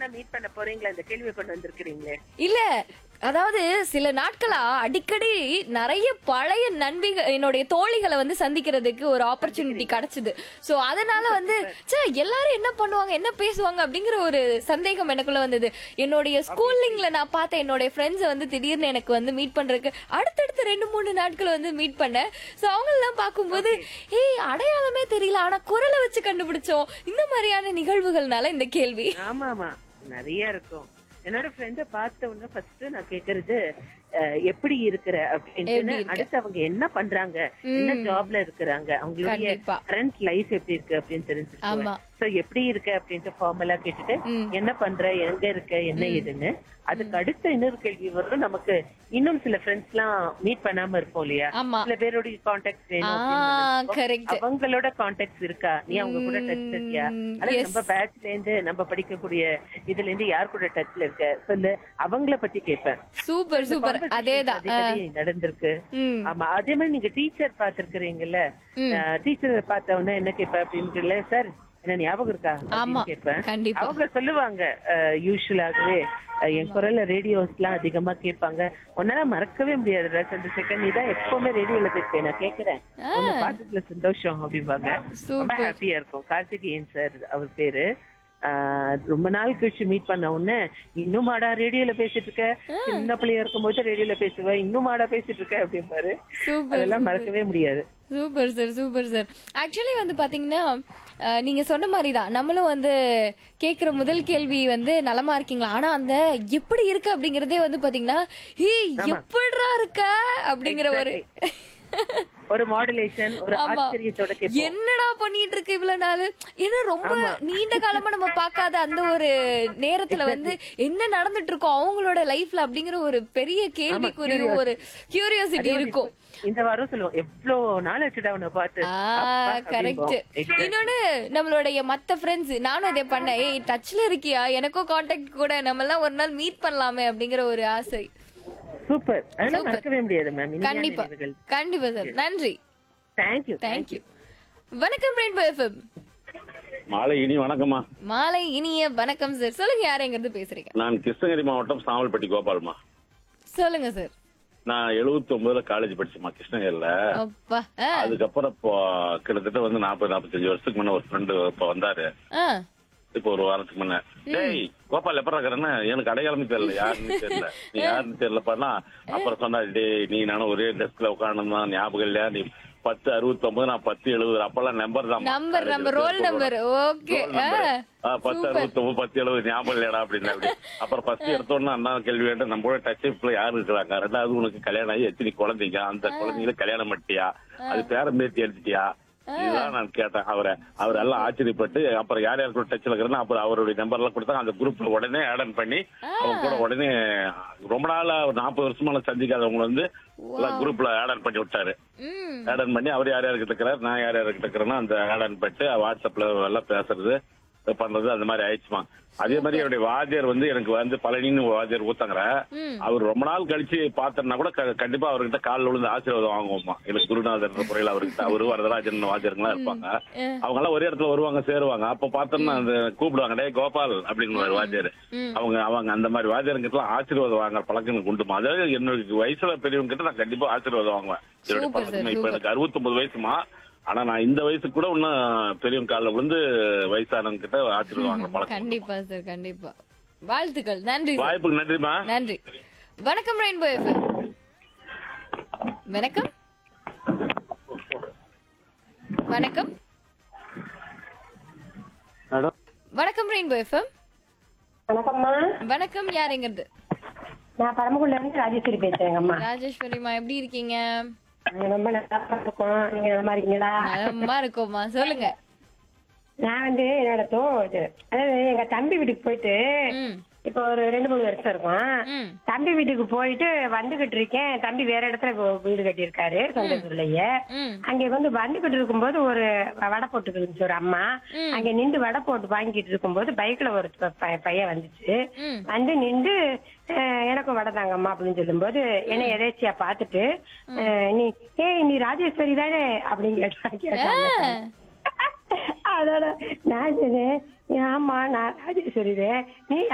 ஒன்னா மீட் பண்ண போறீங்களா இந்த கேள்வியை கொண்டு வந்திருக்கிறீங்களே இல்ல அதாவது சில நாட்களா அடிக்கடி நிறைய பழைய நண்பிகள் என்னுடைய தோழிகளை வந்து சந்திக்கிறதுக்கு ஒரு ஆப்பர்ச்சுனிட்டி கிடைச்சது சோ அதனால வந்து ச்சே எல்லாரும் என்ன பண்ணுவாங்க என்ன பேசுவாங்க அப்படிங்கிற ஒரு சந்தேகம் எனக்குள்ள வந்தது என்னுடைய ஸ்கூலிங்ல நான் பார்த்த என்னுடைய ஃப்ரெண்ட்ஸ் வந்து திடீர்னு எனக்கு வந்து மீட் பண்றதுக்கு அடுத்தடுத்த ரெண்டு மூணு நாட்கள் வந்து மீட் பண்ணேன் சோ அவங்க எல்லாம் பார்க்கும்போது ஏய் அடையாளமே தெரியல ஆனா குரலை வச்சு கண்டுபிடிச்சோம் இந்த மாதிரியான நிகழ்வுகள்னால இந்த கேள்வி ஆமா ஆமா நிறைய இருக்கும் என்னோட ஃப்ரெண்ட பார்த்த உடனே ஃபர்ஸ்ட் நான் கேக்குறது அஹ், எப்படி இருக்கிற அப்படின்னு எப்படி இருக்க? அடுத்து அவங்க என்ன பண்றாங்க என்ன ஜாப்ல இருக்கிறாங்க அவங்களுடைய கண்டிப்பா. கரண்ட் லைஃப் எப்படி இருக்கு அப்படின்னு ஆமா. தெரிஞ்சுக்குவேன் சோ எப்படி இருக்க அப்படின்ட்டு ஃபார்மலா கேட்டுட்டு ம். என்ன பண்ற எங்க இருக்க என்ன ஏதுன்னு அதுக்கு அடுத்த இன்னொரு கேள்வி வரும் நமக்கு இன்னும் சில ஃப்ரெண்ட்ஸ் எல்லாம் மீட் பண்ணாம இருப்போம் இல்லையா ஆமா சில பேரோட கான்டாக்ட் வேணும் ஆ அப்படின்னு நினைப்போம். கரெக்ட் அவங்களோட கான்டாக்ட்ஸ் இருக்கா நீ அவங்க கூட டச் இருக்கியா ம், அல்லது yes. நம்ம பேட்ச்ல இருந்து நம்ம படிக்கக்கூடிய இதுல இருந்து யார் கூட டச்ல இருக்க சொல்லு அவங்கள பத்தி கேட்பேன் சூப்பர் சூப்பர் அதேதான் ஆ. அடிக்கடி நடந்திருக்கு ம் ஆமா அதே மாதிரி நீங்க டீச்சர் பாத்திருக்கிறீங்கல்ல டீச்சர் பார்த்த உடனே என்ன கேட்ப அப்படின்னு சார் என்ன ஞாபகம் இருக்கா ஆமா. அப்படின்னு கேட்பேன் கண்டிப்பா. அவங்க சொல்லுவாங்க யூஸ்வலாகவே என் குரல்ல ரேடியோஸ் எல்லாம் அதிகமா கேட்பாங்க உன்னால மறக்கவே முடியாது ரெண்டு செகண்ட் நீதான் எப்பவுமே ரேடியோல பேசுவேன் நான் கேக்குறேன் உன்னை பார்த்ததுல சந்தோஷம் அப்படிம்பாங்க ரொம்ப சூப்பர் ஹாப்பியா இருக்கும் கார்த்திகேயன் சார் அவர் பேரு ஆஹ் ரொம்ப நாள் கழிச்சு மீட் பண்ண உடனே இன்னும் மாடா ரேடியோல பேசிட்டு இருக்க சின்ன பிள்ளையா இருக்கும்போது ரேடியோல பேசுவேன் இன்னும் மாடா பேசிட்டு இருக்க அப்படிம்பாரு சூப்பர் அதெல்லாம் மறக்கவே முடியாது super sir super sir actually வந்து பாத்தீங்கன்னா அஹ், நீங்க சொன்ன மாதிரி தான் நம்மளும் வந்து கேக்குற முதல் கேள்வி வந்து நலமா இருக்கீங்களா ஆனா அந்த எப்படி இருக்கு அப்படிங்கறதே வந்து பாத்தீங்கன்னா ஏய் எப்படிடா இருக்க அப்படிங்கிற ஒரு ஒரு மாடுலேஷன் ஒரு ஆமா. ஆச்சரியத்தோட கேட்போம் என்னடா பண்ணிட்டு இருக்கு இவ்வளவு நாள் ஏன்னா ரொம்ப நீண்ட காலமா நம்ம பார்க்காத அந்த ஒரு நேரத்துல வந்து என்ன நடந்துட்டு இருக்கோம் அவங்களோட லைஃப்ல அப்படிங்கிற ஒரு பெரிய கேள்விக்குரிய ஒரு கியூரியாசிட்டி இருக்கும் இந்த வாரம் சொல்லுவோம் எவ்வளவு நாள் வச்சுடா உன்னை பார்த்து ஆ அப்பா கரெக்ட் அப்படிம்போம். Exactly. இன்னொன்னு நம்மளுடைய மத்த ஃப்ரெண்ட்ஸ் நானும் இதை பண்ணேன் ஏய் டச்ல இருக்கியா எனக்கும் காண்டாக்ட் கூட நம்ம எல்லாம் ஒரு நாள் மீட் பண்ணலாமே அப்படிங்கிற ஒரு ஆசை சூப்பர் அதெல்லாம் மறக்கவே முடியாது மேம் கண்டிப்பா கண்டிப்பா சார் நன்றி தேங்க்யூ தேங்க்யூ வணக்கம் ரெயின்போ எஃப்எம் மாலை இனி வணக்கம்மா மாலை இனிய வணக்கம் சார் சொல்லுங்க யாருங்கிறது பேசுறீங்க நான் கிருஷ்ணகிரி மாவட்டம் சாமல்பட்டி கோபால்மா சொல்லுங்க சார் நான் 79 ஒன்பதுல காலேஜ் படிச்சேம்மா கிருஷ்ணகிரில அப்பா ஆ, அதுக்கப்புறம் இப்போ கிட்டத்தட்ட வந்து நாற்பது நாற்பத்தஞ்சு வருஷத்துக்கு முன்ன ஒரு ஃப்ரெண்டு இப்போ வந்தாரு ஆ, இப்போ ஒரு வாரத்துக்கு முன்ன டேய் கோபால் எப்ப இருக்கிறேன்னு எனக்கு அடையாளமே தெரியல யாருன்னு தெரியல நீ யாருன்னு தெரியலப்பானா அப்புறம் சொன்னா டேய் நீ நானும் ஒரே டெஸ்க்ல உட்காந்து ஞாபகம் இல்லையா நீ பத்து அறுபத்தி ஒன்பது நான் பத்து எழுபது அப்பெல்லாம் நம்பர் தான் number number roll number okay பத்து அறுபத்தி ஒன்பது பத்து எழுபது ஞாபகம் இல்லையடா அப்படின்னு அப்படி அப்புறம் ஃபர்ஸ்ட் எடுத்தோன்னா அண்ணா கேள்வி வேண்டாம் நம்ம கூட டச் இப்ப யாரு இருக்கிறாங்க ரெண்டாவது உனக்கு கல்யாணம் ஆகி எத்தனை குழந்தைங்க அந்த குழந்தைங்கள கல்யாணம் பண்ணிட்டியா அது பேரம் பேத்தி எடுத்துட்டியா இதுதான் நான் கேட்டேன் அவரை அவர் எல்லாம் ஆச்சரியப்பட்டு அப்புறம் யார் யார் கூட டச்ல இருக்கிறேன்னு அப்புறம் அவருடைய நம்பர் எல்லாம் கொடுத்தாங்க அந்த குரூப்ல உடனே ஆட் பண்ணி அவங்க கூட உடனே ரொம்ப நாளா ஒரு நாற்பது வருஷமா சந்திக்காதவங்க வந்து குரூப்ல ஆட் பண்ணி விட்டாரு ம் ஆட் பண்ணி அவர் யார் யாருக்கு இருக்கிறார் நான் யார் யாருக்கு இருக்கிறேன்னா அந்த ஆட் பண்ணிட்டு வாட்ஸ்அப்ல எல்லாம் பேசுறது பண்றது அந்த மாதிரி ஆயிடுச்சுமா அதே மாதிரி என்னுடைய வாத்தியார் வந்து எனக்கு வந்து பழனின்னு ஒரு வாத்தியார் ஊத்தாங்கிற ம். அவர் ரொம்ப நாள் கழிச்சு பார்த்தோம்னா கூட க- கண்டிப்பா அவர்கிட்ட காலில் விழுந்து ஆசீர்வாதம் வாங்குவோமா எனக்கு குருநாதர் முறையில் அவர்கிட்ட அவரு வரதராஜன் வாத்தியாருங்களாம் இருப்பாங்க அவங்க எல்லாம் ஒரே இடத்துல வருவாங்க சேருவாங்க அப்ப பார்த்தோம்னா அந்த கூப்பிடுவாங்க டே கோபால் அப்படின்னு வாத்தியார் அவங்க அவங்க அந்த மாதிரி வாத்தியாருங்கிட்ட எல்லாம் ஆசீர்வாதம் வாங்க பழக்கம் எனக்கு உண்டுமா அதாவது என்னோட வயசுல பெரியவங்க கிட்ட நான் கண்டிப்பா ஆசீர்வாதம் வாங்குவேன் என்னுடைய Super, sir, பழக்கம் இப்ப super. எனக்கு அறுபத்தொன்பது வயசுமா ஆனா நான் இந்த வயசுக்கு கூட இன்னும் பெரியவங்க காலில் விழுந்து வயசானவங்க கிட்ட ஆசீர்வாதம் வாங்க பழக்கம் கண்டிப்பா சார் கண்டிப்பா வாழ்த்துக்கள் நன்றி சார் வாய்ப்புக்கு நன்றிமா நன்றி வணக்கம் ரெயின்போ எஃப்எம் வணக்கம் வணக்கம் வணக்கம் ரெயின்போ எஃப்எம் வணக்கம்மா வணக்கம் யாருங்கிறது நான் பரமக்குடில இருந்து ராஜேஸ்வரி பேசுறேங்கம்மா ராஜேஸ்வரிமா எப்படி இருக்கீங்க நாங்க ரொம்ப நல்லா இருக்கோம் நீங்க நல்லா இருக்கீங்களா நலமா இருக்கோமா சொல்லுங்க நான் வந்து என்னோட தோ இது அதாவது எங்க தம்பி வீட்டுக்கு போயிட்டு ம் இப்போ ஒரு ரெண்டு மூணு வருஷம் இருக்கும் ம் தம்பி வீட்டுக்கு போயிட்டு வந்துகிட்டு இருக்கேன் தம்பி வேற இடத்துல இப்போ வீடு கட்டியிருக்காரு சொந்த ஊர்லயே ம் அங்க வந்து வந்துகிட்டு இருக்கும்போது ஒரு வடை போட்டுட்டு இருந்துச்சு ஒரு அம்மா ம். அங்க நின்று வடை போட்டு வாங்கிட்டு இருக்கும்போது பைக்ல ஒரு ப- ப- பையன் வந்துச்சு ம் வந்து நின்று அஹ், எனக்கும் வடை தாங்கம்மா அப்படின்னு சொல்லும்போது என்னை எதேச்சியா பார்த்துட்டு அஹ், நீ ஏய் நீ ராஜேஸ்வரி தானே அப்படின்னு கேட்டா கேட்டாங்க அதோட நான் சொன்னேன் ஆமா நான் ராஜேஸ்வரி நீ